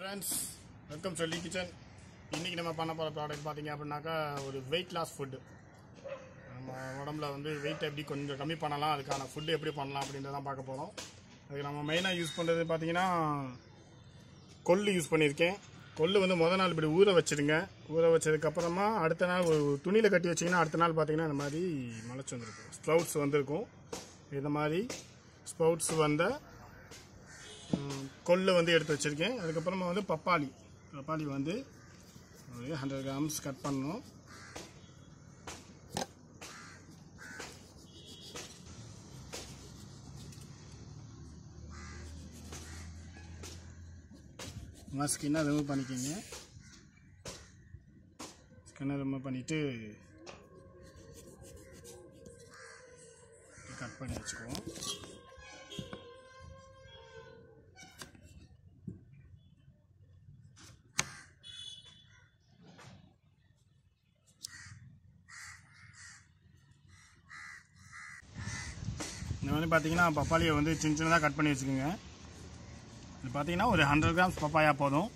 friends welcome சொல்லி kitchen இன்றைக்கி நம்ம பண்ண போகிற ப்ராடக்ட் பார்த்தீங்க அப்படின்னாக்கா ஒரு வெயிட் லாஸ் ஃபுட்டு நம்ம உடம்புல வந்து வெயிட் எப்படி கொஞ்சம் கம்மி பண்ணலாம் அதுக்கான ஃபுட்டு எப்படி பண்ணலாம் அப்படின்றதான் பார்க்க போகிறோம் அதுக்கு நம்ம மெயினாக யூஸ் பண்ணுறது பார்த்தீங்கன்னா கொள்ளு யூஸ் பண்ணியிருக்கேன் கொள்ளு வந்து முத நாள் இப்படி ஊற வச்சிடுங்க ஊற வச்சதுக்கப்புறமா அடுத்த நாள் ஒரு துணியில் கட்டி வச்சிங்கன்னா அடுத்த நாள் பார்த்தீங்கன்னா இந்த மாதிரி முளைச்சி வந்திருக்கும் ஸ்ப்ரவுட்ஸ் வந்திருக்கும் இந்த மாதிரி ஸ்ப்ரவுட்ஸ் வந்த ம், கொள்ளு வந்து எடுத்து வச்சுருக்கேன் அதுக்கப்புறமா வந்து பப்பாளி பப்பாளி வந்து ஒரு ஹண்ட்ரட் கிராம்ஸ் கட் பண்ணணும் ஸ்கின்னை ரிமூவ் பண்ணிக்கோங்க ஸ்கின்னை ரிமூவ் பண்ணிவிட்டு கட் பண்ணி வச்சுக்குவோம் இந்த மாதிரி பார்த்தீங்கன்னா பப்பாளியை வந்து சின்ன சின்னதாக கட் பண்ணி வச்சுக்கோங்க இது பார்த்தீங்கன்னா ஒரு ஹண்ட்ரட் கிராம்ஸ் பப்பாயா போதும்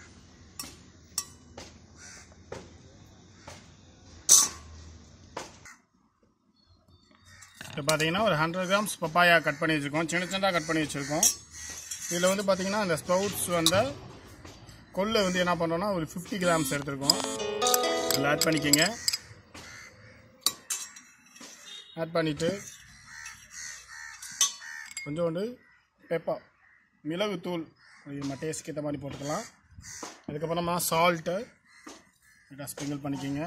இப்போ பார்த்தீங்கன்னா ஒரு ஹண்ட்ரட் கிராம்ஸ் பப்பாயா கட் பண்ணி வச்சுருக்கோம் சின்ன சின்னதாக கட் பண்ணி வச்சுருக்கோம் இதில் வந்து பார்த்தீங்கன்னா அந்த ஸ்ப்ரவுட்ஸ் வந்த கொள்ளை வந்து என்ன பண்ணுறோன்னா ஒரு ஃபிஃப்டி கிராம்ஸ் எடுத்துருக்கோம் அதில் ஆட் பண்ணிக்கோங்க ஆட் பண்ணிவிட்டு கொஞ்சோண்டு பெப்பர் மிளகுத்தூள் நம்ம டேஸ்ட்க்கு ஏற்ற மாதிரி போட்டுக்கலாம் அதுக்கப்புறமா சால்ட்டு லைட்டாக ஸ்ப்ரிங்கிள் பண்ணிக்கோங்க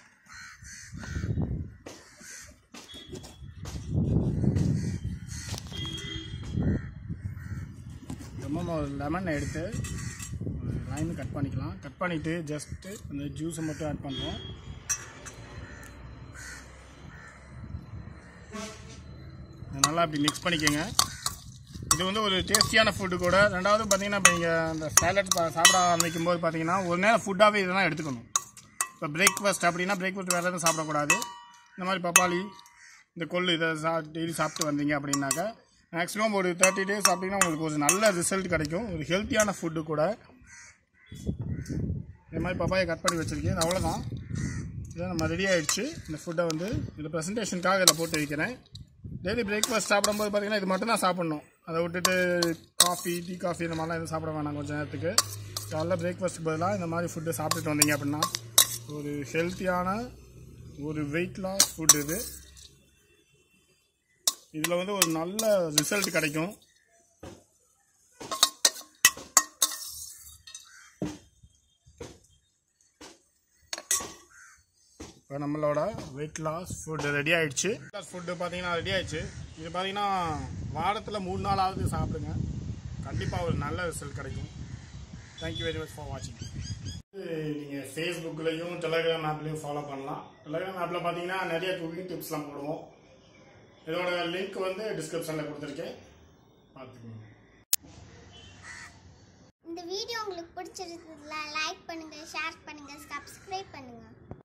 ரொம்ப ஒரு லெமன் எடுத்து ஒரு லைன் கட் பண்ணிக்கலாம் கட் பண்ணிவிட்டு ஜஸ்ட்டு அந்த ஜூஸை மட்டும் ஆட் பண்ணுறோம் இதை நல்லா அப்படி மிக்ஸ் பண்ணிக்கோங்க இது வந்து ஒரு டேஸ்டியான ஃபுட்டு கூட ரெண்டாவது பார்த்தீங்கன்னா இப்போ நீங்கள் அந்த சேலட் சாப்பிட ஆரம்பிக்கும் போது பார்த்தீங்கன்னா ஒரு நேரம் ஃபுட்டாகவே இதெல்லாம் எடுத்துக்கணும் இப்போ பிரேக்ஃபாஸ்ட் அப்படின்னா பிரேக்ஃபாஸ்ட் வேறு எதுவும் சாப்பிடக்கூடாது இந்த மாதிரி பப்பாளி இந்த கொள்ளு இதை சா டெய்லி சாப்பிட்டு வந்தீங்க அப்படின்னாக்கா மேக்ஸிமம் ஒரு தேர்ட்டி டேஸ் சாப்பிட்டீங்கன்னா உங்களுக்கு ஒரு நல்ல ரிசல்ட் கிடைக்கும் ஒரு ஹெல்த்தியான ஃபுட்டு கூட இந்த மாதிரி பப்பாயை கட் பண்ணி வச்சுருக்கேன் இது அவ்வளோதான் இதை நம்ம ரெடி ஆயிடுச்சு இந்த ஃபுட்டை வந்து இந்த ப்ரெசன்டேஷனுக்காக இதில் போட்டு வைக்கிறேன் டெய்லி பிரேக்ஃபாஸ்ட் சாப்பிடும்போது பார்த்தீங்கன்னா இது மட்டும் தான் சாப்பிட்ணும் அதை விட்டுட்டு காஃபி டீ காஃபி இந்த மாதிரிலாம் எதுவும் சாப்பிட வேணாம் கொஞ்சம் நேரத்துக்கு காலைல பிரேக்ஃபாஸ்ட்டுக்கு பதிலாக இந்த மாதிரி ஃபுட்டு சாப்பிட்டுட்டு வந்தீங்க அப்படின்னா ஒரு ஹெல்த்தியான ஒரு வெயிட் லாஸ் ஃபுட் இது இதில் வந்து ஒரு நல்ல ரிசல்ட் கிடைக்கும் இப்போ நம்மளோட வெயிட் லாஸ் ஃபுட்டு ரெடி ஆயிடுச்சு லாஸ் ஃபுட்டு பார்த்தீங்கன்னா ரெடி ஆயிடுச்சு இது பார்த்தீங்கன்னா வாரத்தில் மூணு நாளாவது சாப்பிடுங்க கண்டிப்பாக ஒரு நல்ல ரிசல்ட் கிடைக்கும் தேங்க்யூ வெரி மச் ஃபார் வாட்சிங் நீங்கள் ஃபேஸ்புக்லேயும் டெலகிராம் ஆப்லேயும் ஃபாலோ பண்ணலாம் டெலகிராம் ஆப்பில் பார்த்தீங்கன்னா நிறைய குக்கிங் டிப்ஸ்லாம் போடுவோம் இதோட லிங்க் வந்து டிஸ்கிரிப்ஷனில் கொடுத்துருக்கேன் பார்த்துக்கோங்க இந்த வீடியோ உங்களுக்கு பிடிச்சிருந்ததுல லைக் பண்ணுங்க ஷேர் பண்ணுங்க சப்ஸ்கிரைப் பண்ணுங்க